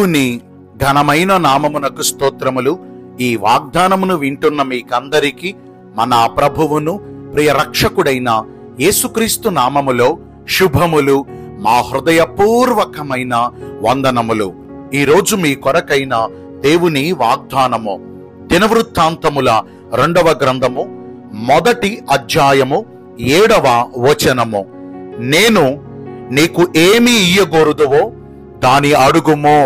దేవుని ఘనమైన నామమునకు స్తోత్రములు ఈ వాగ్దానమును వింటున్న మీకందరికీ మన ప్రభువును ప్రియ రక్షకుడైన యేసుక్రీస్తు నామములో శుభములు మా హృదయపూర్వకమైన వందనములు ఈ రోజు మీ కొరకైన దేవుని వాగ్దానము దినవృత్తాంతముల రెండవ గ్రంథము మొదటి అధ్యాయము ఏడవ వచనము నేను నీకు ఏమి ఇయ్యగోరుదువో దాని అడుగుమో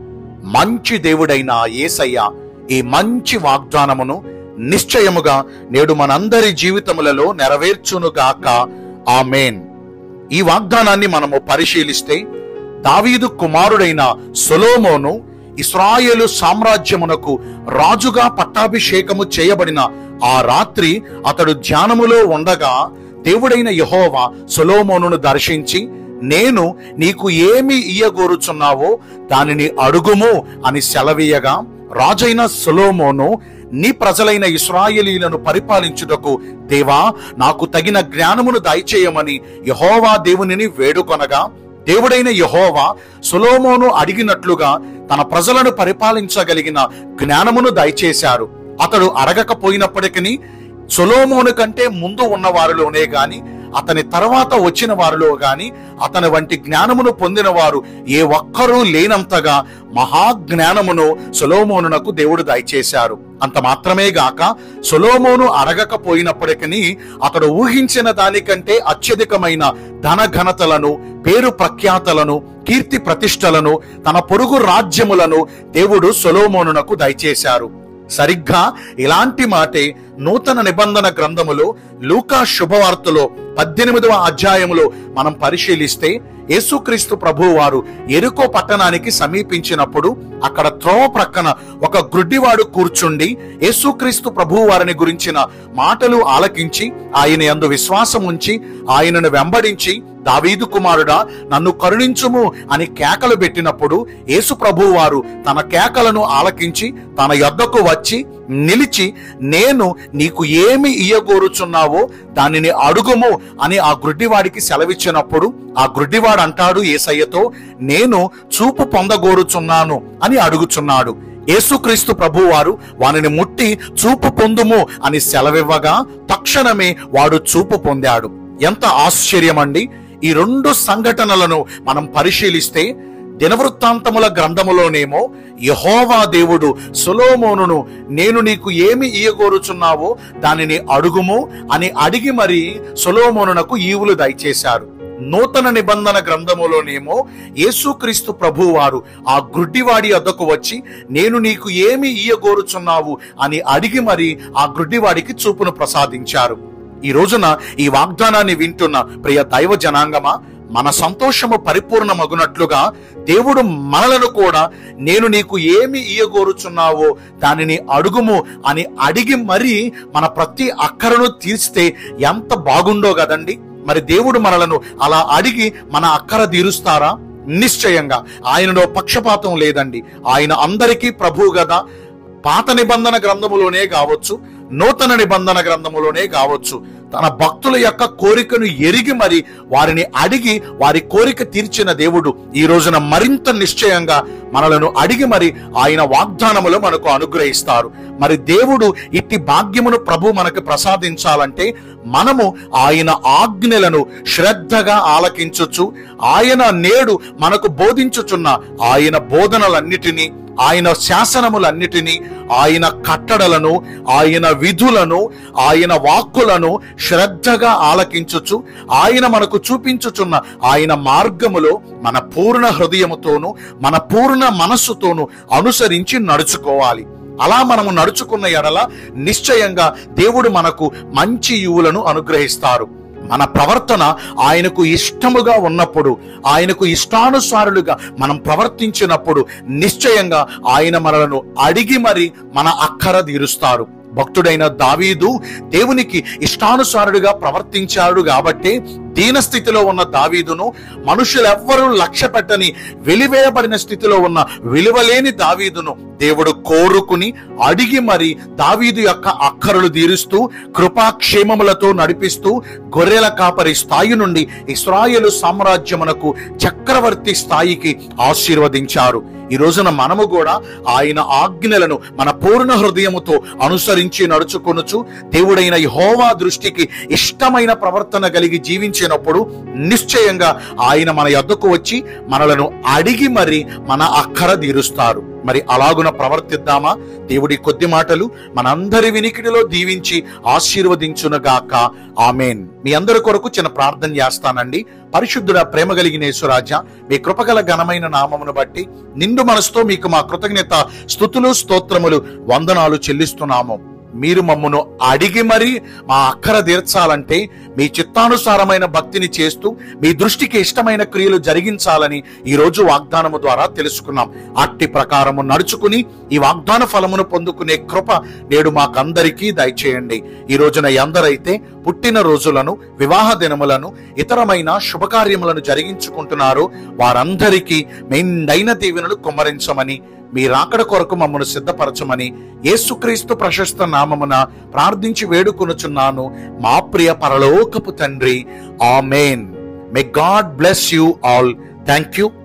మంచి దేవుడైన యేసయ్య ఈ మంచి వాగ్దానమును నిశ్చయముగా నేడు మనందరి జీవితములలో నెరవేర్చునుగాక ఆమెన్ ఈ వాగ్దానాన్ని మనము పరిశీలిస్తే దావీదు కుమారుడైన సొలోమోను ఇస్రాయేలు సామ్రాజ్యమునకు రాజుగా పట్టాభిషేకము చేయబడిన ఆ రాత్రి అతడు ధ్యానములో ఉండగా దేవుడైన యహోవా సొలోమోనును దర్శించి నేను నీకు ఏమి ఇయ్యగోరుచున్నావో దానిని అడుగుము అని సెలవీయగా రాజైన సొలోమోను నీ ప్రజలైన ఇస్రాయేలీలను పరిపాలించుటకు దేవా నాకు తగిన జ్ఞానమును దయచేయమని యహోవా దేవునిని వేడుకొనగా దేవుడైన యహోవా సొలోమోను అడిగినట్లుగా తన ప్రజలను పరిపాలించగలిగిన జ్ఞానమును దయచేశారు అతడు అడగకపోయినప్పటికీ సొలోమోను కంటే ముందు ఉన్న వారిలోనే గాని అతని తర్వాత వచ్చిన వారిలో గాని అతని వంటి జ్ఞానమును పొందిన వారు ఏ ఒక్కరూ లేనంతగా మహాజ్ఞానమును సొలోమోనునకు దేవుడు దయచేశారు అంత మాత్రమే గాక సొలోమోను అడగకపోయినప్పటికీ అతడు ఊహించిన దానికంటే అత్యధికమైన ధన ఘనతలను పేరు ప్రఖ్యాతలను కీర్తి ప్రతిష్టలను తన పొరుగు రాజ్యములను దేవుడు సొలోమోనునకు దయచేశారు సరిగ్గా ఇలాంటి మాటే నూతన నిబంధన గ్రంథములో లూకా శుభవార్తలో పద్దెనిమిదవ అధ్యాయములో మనం పరిశీలిస్తే యేసుక్రీస్తు ప్రభువు వారు ఎరుకో పట్టణానికి సమీపించినప్పుడు అక్కడ త్రోవ ప్రక్కన ఒక గ్రుడ్డివాడు కూర్చుండి యేసుక్రీస్తు ప్రభువు వారిని గురించిన మాటలు ఆలకించి ఆయన యందు విశ్వాసం ఉంచి ఆయనను వెంబడించి దావీదు కుమారుడా నన్ను కరుణించుము అని కేకలు పెట్టినప్పుడు యేసు ప్రభువు వారు తన కేకలను ఆలకించి తన యొద్దకు వచ్చి నిలిచి నేను నీకు ఏమి ఇయ్యగోరుచున్నావో దానిని అడుగుము అని ఆ గ్రుడ్డివాడికి సెలవిచ్చినప్పుడు ఆ గ్రుడ్డివాడు అంటాడు ఏసయ్యతో నేను చూపు పొందగోరుచున్నాను అని అడుగుచున్నాడు యేసుక్రీస్తు ప్రభు వారు వానిని ముట్టి చూపు పొందుము అని సెలవివ్వగా తక్షణమే వాడు చూపు పొందాడు ఎంత ఆశ్చర్యమండి ఈ రెండు సంఘటనలను మనం పరిశీలిస్తే దినవృత్తాంతముల గ్రంథములోనేమో యహోవా దేవుడు సొలోమోనును నేను నీకు ఏమి ఇయ్యగోరుచున్నావో దానిని అడుగుము అని అడిగి మరి సొలోమోనునకు ఈవులు దయచేశారు నూతన నిబంధన గ్రంథములోనేమో యేసుక్రీస్తు ప్రభు వారు ఆ గ్రుడ్డివాడి వద్దకు వచ్చి నేను నీకు ఏమి ఇయ్యగోరుచున్నావు అని అడిగి మరి ఆ గ్రుడ్డివాడికి చూపును ప్రసాదించారు ఈ రోజున ఈ వాగ్దానాన్ని వింటున్న ప్రియ దైవ జనాంగమా మన సంతోషము పరిపూర్ణమగునట్లుగా దేవుడు మనలను కూడా నేను నీకు ఏమి ఇయ్యగోరుచున్నావో దానిని అడుగుము అని అడిగి మరి మన ప్రతి అక్కరను తీర్స్తే ఎంత బాగుండో కదండి మరి దేవుడు మనలను అలా అడిగి మన అక్కర తీరుస్తారా నిశ్చయంగా ఆయనలో పక్షపాతం లేదండి ఆయన అందరికీ ప్రభువు కదా పాత నిబంధన గ్రంథములోనే కావచ్చు నూతన నిబంధన గ్రంథములోనే కావచ్చు తన భక్తుల యొక్క కోరికను ఎరిగి మరి వారిని అడిగి వారి కోరిక తీర్చిన దేవుడు ఈ రోజున మరింత నిశ్చయంగా మనలను అడిగి మరి ఆయన వాగ్దానములు మనకు అనుగ్రహిస్తారు మరి దేవుడు ఇట్టి భాగ్యమును ప్రభు మనకు ప్రసాదించాలంటే మనము ఆయన ఆజ్ఞలను శ్రద్ధగా ఆలకించొచ్చు ఆయన నేడు మనకు బోధించుచున్న ఆయన బోధనలన్నిటినీ ఆయన శాసనములన్నిటినీ ఆయన కట్టడలను ఆయన విధులను ఆయన వాక్కులను శ్రద్ధగా ఆలకించుచు ఆయన మనకు చూపించుచున్న ఆయన మార్గములో మన పూర్ణ హృదయముతోను మన పూర్ణ మనస్సుతోను అనుసరించి నడుచుకోవాలి అలా మనము నడుచుకున్న ఎడల నిశ్చయంగా దేవుడు మనకు మంచి యువులను అనుగ్రహిస్తారు మన ప్రవర్తన ఆయనకు ఇష్టముగా ఉన్నప్పుడు ఆయనకు ఇష్టానుసారులుగా మనం ప్రవర్తించినప్పుడు నిశ్చయంగా ఆయన మనలను అడిగి మరి మన అక్కర తీరుస్తారు భక్తుడైన దావీదు దేవునికి ఇష్టానుసారుడిగా ప్రవర్తించాడు కాబట్టి దీన స్థితిలో ఉన్న దావీదును మనుషులెవ్వరూ లక్ష్య పెట్టని వెలివేయబడిన స్థితిలో ఉన్న విలువలేని దావీదును దేవుడు కోరుకుని అడిగి మరి దావీదు యొక్క అక్కరులు తీరుస్తూ కృపాక్షేమములతో నడిపిస్తూ గొర్రెల కాపరి స్థాయి నుండి ఇస్రాయేలు సామ్రాజ్యమునకు చక్రవర్తి స్థాయికి ఆశీర్వదించారు ఈ రోజున మనము కూడా ఆయన ఆజ్ఞలను మన పూర్ణ హృదయముతో అనుసరించి నడుచుకొనుచు దేవుడైన యెహోవా దృష్టికి ఇష్టమైన ప్రవర్తన కలిగి జీవించినప్పుడు నిశ్చయంగా ఆయన మన యొద్దకు వచ్చి మనలను అడిగి మరి మన అక్కర తీరుస్తారు మరి అలాగున ప్రవర్తిద్దామా దేవుడి కొద్ది మాటలు మనందరి వినికిడిలో దీవించి ఆశీర్వదించునుగాక ఆమెన్ మీ అందరి కొరకు చిన్న ప్రార్థన చేస్తానండి పరిశుద్ధుడ ప్రేమ కలిగిన యేసురాజా మీ కృపగల ఘనమైన నామమును బట్టి నిండు మనసుతో మీకు మా కృతజ్ఞత స్థుతులు స్తోత్రములు వందనాలు చెల్లిస్తున్నాము మీరు మమ్మను అడిగి మరి మా అక్కర తీర్చాలంటే మీ చిత్తానుసారమైన భక్తిని చేస్తూ మీ దృష్టికి ఇష్టమైన క్రియలు జరిగించాలని ఈ రోజు వాగ్దానము ద్వారా తెలుసుకున్నాం అట్టి ప్రకారము నడుచుకుని ఈ వాగ్దాన ఫలమును పొందుకునే కృప నేడు మాకందరికీ దయచేయండి ఈ రోజున ఎందరైతే పుట్టిన రోజులను వివాహ దినములను ఇతరమైన శుభకార్యములను జరిగించుకుంటున్నారో వారందరికీ మెండైన దీవెనలు కుమ్మరించమని మీ రాకడ కొరకు మమ్మను సిద్ధపరచమని యేసుక్రీస్తు ప్రశస్త నామమున ప్రార్థించి వేడుకొనుచున్నాను మా ప్రియ పరలోకపు తండ్రి amen may God bless you all thank you